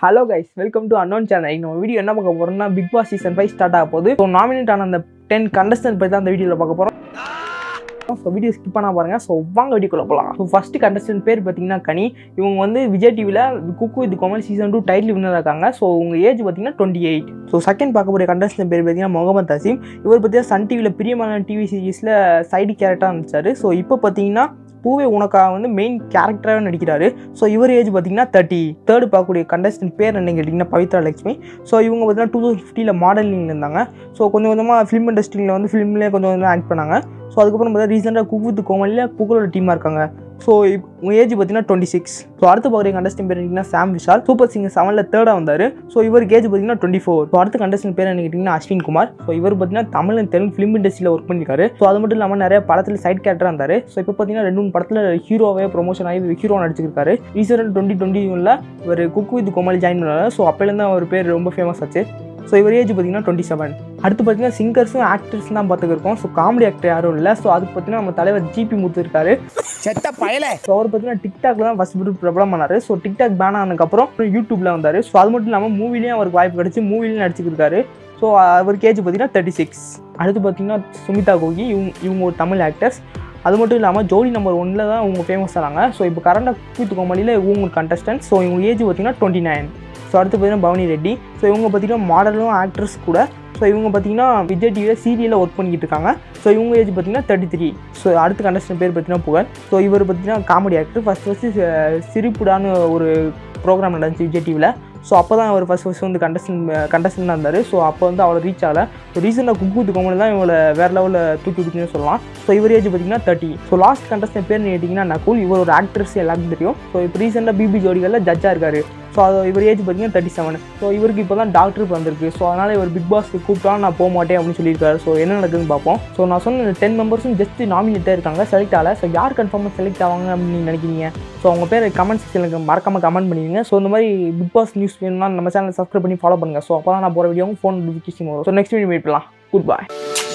hello guys welcome to unknown channel நம்ம video என்ன பார்க்க போறோம்னா Bigg Boss season five start ஆக போகுது ஸோ நாமினேட் ஆன அந்த டென் கண்டஸ்டன்ட் பற்றி தான் அந்த வீடியோவில் பார்க்க போகிறோம் ஸோ வீடியோ ஸ்கிப் பண்ணா பாருங்க ஸோ வாங்க வீடியோக்குள்ள போகலாம் ஸோ ஃபர்ஸ்ட் கண்டஸ்டன்ட் பேர் பார்த்தீங்கன்னா கனி இவங்க வந்து விஜய் டிவியில் cook with Komali season two title winner இருக்காங்க ஸோ உங்க ஏஜ் பார்த்தீங்கன்னா டுவெண்ட்டி எயிட் ஸோ செகண்ட் பார்க்க போகிற கண்டஸ்டன்ட் பேர் பார்த்தீங்கன்னா முகமது அசீம் இவர் பார்த்தீங்கன்னா சன் டிவியில் பிரியமான டிவி சீரிஸில் சைடு கேரக்டராக இருந்துச்சாரு ஸோ இப்போ பார்த்தீங்கன்னா பூவே உனக்காக வந்து மெயின் கேரக்டராக நடிக்கிறாரு ஸோ இவர் ஏஜ் பார்த்தீங்கன்னா தேர்ட்டி தேர்டு பார்க்கக்கூடிய கண்டஸ்டன்ட் பேர் என்ன கேட்டிங்கன்னா பவித்ரா லட்சுமி ஸோ இவங்க பார்த்தீங்கன்னா டூ தௌசண்ட் ஃபிஃப்டியில் மாடலிங் இருந்தாங்க ஸோ கொஞ்சம் கொஞ்சமாக ஃபிலிம் இண்டஸ்ட்ரியில் வந்து ஃபிலிம்லேயே கொஞ்சம் கொஞ்சம் ஆக்ட் பண்ணாங்க ஸோ அதுக்கப்புறம் பார்த்தா ரீசெண்டாக குக் வித் கோமலில் குக்கரோட டீமாக இருக்காங்க ஸோ உங்கள் ஏஜ் பார்த்தீங்கன்னா டுவெண்ட்டி சிக்ஸ் ஸோ அடுத்து பார்க்குற கண்டஸ்டன் பேர் பார்த்தீங்கன்னா சாம் விஷால் சூப்பர் சிங்கர் செவனில் தேர்டாக வந்தார் ஸோ இவருக்கு ஏஜ் பார்த்தீங்கன்னா டுவெண்ட்டி ஃபோர் ஸோ அடுத்த கண்டஸ்டன் பேர் என்ன கேட்டிங்கன்னா அஸ்வின் குமார் ஸோ இவர் பார்த்தீங்கன்னா தமிழ் and தெலுங்கு ஃபிலிம் இண்டஸ்ட்ரியில் ஒர்க் பண்ணியிருக்காரு ஸோ அது மட்டும் இல்லாமல் நிறைய படத்தில் சைட் கேரக்டராக இருந்தார் ஸோ இப்போ பார்த்தீங்கன்னா ரெண்டு மூணு படத்தில் ஹீரோவே ப்ரொமோஷன் ஆகி ஹீரோ நடிச்சிருக்காரு ரீசெண்ட் டுவெண்ட்டி டுவெண்ட்டி ஒனில் இவர் குக் வித் கோமாளி ஜாயின் பண்ணாரு ஸோ அப்போலேருந்து அவர் பேர் ரொம்ப ஃபேமஸ் ஆச்சு ஸோ இவர் ஏஜ் பார்த்தீங்கன்னா டுவெண்ட்டி செவன் அடுத்து பார்த்தீங்கன்னா சிங்கர்ஸும் ஆக்டர்ஸ் தான் பார்த்துக்கிருக்கோம் ஸோ காமெடி ஆக்டர் யாரும் இல்லை ஸோ அதுக்கு பார்த்தீங்கன்னா நம்ம தலைவர் ஜிபி முத்து இருக்காரு செத்த பயல ஸோ அவர் பார்த்தீங்கன்னா டிக்டாக்ல தான் ஃபஸ்ட் பிரபலம் பண்ணாரு ஸோ டிக்டாக் பேன் ஆனதுக்கப்புறம் யூடியூப்ல வந்தார் ஸோ அது மட்டும் இல்லாமல் மூவிலையும் அவருக்கு வாய்ப்பு கிடைச்சி மூவிலையும் நடிச்சிருக்காரு ஸோ அவருக்கு ஏஜ் பார்த்தீங்கன்னா தேர்ட்டி சிக்ஸ் அடுத்து பார்த்தீங்கன்னா சுமிதா கோகி இவங்க இவங்க ஒரு தமிழ் ஆக்டர்ஸ் அது மட்டும் இல்லாமல் ஜோடி நம்பர் ஒன்னில் தான் இவங்க ஃபேமஸ் ஆனாங்க ஸோ இப்போ கரண்டாக கூத்து கோமாளியில் இவங்க கண்டஸ்டன்ட் ஸோ இவங்க ஏஜ் பார்த்தீங்கன்னா டுவெண்ட்டி நைன் ஸோ அடுத்து பார்த்தீங்கன்னா பவனி ரெட்டி ஸோ இவங்க பார்த்தீங்கன்னா மாடலும் ஆக்ட்ரஸ் கூட ஸோ இவங்க பார்த்தீங்கன்னா விஜய் டிவியில் சீரியலில் ஒர்க் பண்ணிக்கிட்டு இருக்காங்க ஸோ இவங்க ஏஜ் பார்த்தீங்கன்னா தேர்ட்டி த்ரீ ஸோ அடுத்த கண்டஸ்டன் பேர் பார்த்தீங்கன்னா புகழ் ஸோ இவர் பார்த்தீங்கன்னா காமெடி ஆக்டர் ஃபஸ்ட் ஃபஸ்ட்டு சிரிப்புடான்னு ஒரு ப்ரோக்ராம் நடந்துச்சு விஜய் டிவியில் ஸோ அப்போ தான் அவர் ஃபஸ்ட் ஃபஸ்ட் வந்து கண்டஸ்டன் கண்டஸ்டன்டாக இருந்தார் ஸோ அப்போ வந்து அவ்வளோ ரீச் ஆகலை ஸோ ரீசெண்டாக குக் வித் கோமல் தான் இவங்களை வேறு லெவலில் தூக்கி விட்டுச்சுன்னு சொல்லலாம் ஸோ இவர் ஏஜ் பார்த்தீங்கன்னா தேர்ட்டி ஸோ லாஸ்ட் கண்டஸ்டன் பேர் கேட்டிங்கன்னா நகுல் இவர் ஒரு ஆக்ட்ரஸ் எல்லாருக்கும் தெரியும் ஸோ இப்போ ரீசெண்டாக பிபி ஜோடிகளில் ஜட்ஜாக இருக்காரு ஸோ அது இவர் ஏஜ் பார்த்தீங்கன்னா தேர்ட்டி செவன் ஸோ இவருக்கு இப்போ தான் டாக்டர் வந்திருக்கு ஸோ அதனால் இவர் பிக் பாஸ்க்கு கூப்பிட்டாலும் நான் போக மாட்டேன் அப்படின்னு சொல்லியிருக்காரு ஸோ என்ன நடக்குதுன்னு பார்ப்போம் ஸோ நான் சொன்ன இந்த டென் மெம்பர்ஸும் ஜஸ்ட் நாமினேட்டாக இருக்காங்க செலக்ட் ஆகல ஸோ யார் கன்ஃபார்மாக செலக்ட் ஆவாங்க அப்படின்னு நீங்கள் நினைக்கிறீங்க ஸோ அவங்க பேர் கமெண்ட் செக்ஷனுக்கு மறக்காமல் கமெண்ட் பண்ணிடுங்க ஸோ இந்த மாதிரி பிக் பாஸ் நியூஸ் வேணும்னா நம்ம சேனல் சப்ஸ்கிரைப் பண்ணி ஃபாலோ பண்ணுங்கள் ஸோ அப்போ தான் நான் போகிற வீடியோவும் ஃபோன் நோட்டிஃபிகேஷன் வரும் ஸோ நெக்ஸ்ட் வீடியோ மீட் பண்ணலாம் குட் பாய்